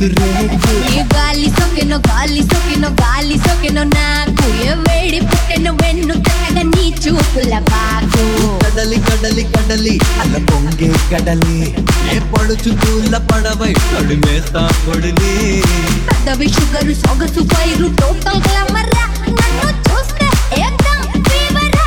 లేదు రేకు ఏ గాలి సొకెనో గాలి సొకెనో గాలి సొకెనో నాకు ఏ వేడి పుట్టెను వెన్ను తగ్గ నీ చూపుల బాకు కడలి కడలి కడలి అల పొంగే కడలి ఏ పడుచు పూల పడవై తడిమేస్తా కొడిలి పెద్దవి షుగరు సొగసు పైరు టోటల్ గ్లామర్ నన్ను చూస్తే ఏకదం ఫీవరా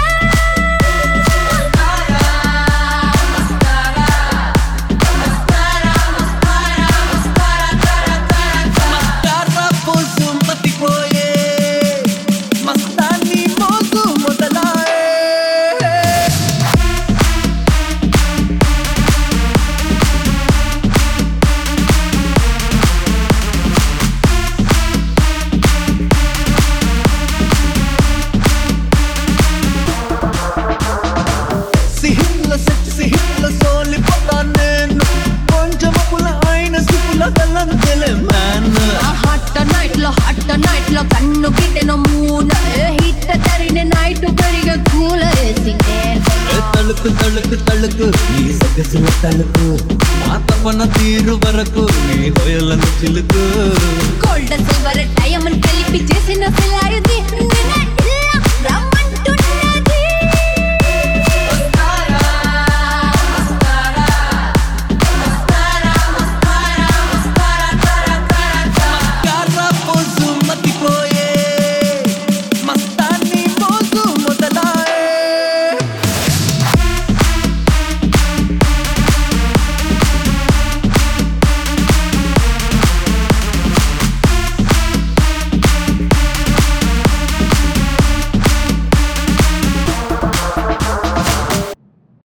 మస్కారా పోసు మతిపోయే మస్తాన్ని మోసు మొదలాయే సిహిల్ల సిహిల్ల సోలిపోతా నేను కొంచెమపుల అయిన సిపుల గల్లంతెలే మ్యాన్ ఆ హట్ట నైట్ లో హట్ట నైట్ లో కన్ను గిట్టెను మూన హిట్ తరిన నైట్ కరిగ కూల వేసిందే తలుకు తలుకు తలుకు నీ సొగసుల తలుకు మా తపన తీరు వరకు నీ హొయలను చిలుకు గోల్డ్ సిల్వర్ డైమండ్ కలిపి చేసిన సిలాయుది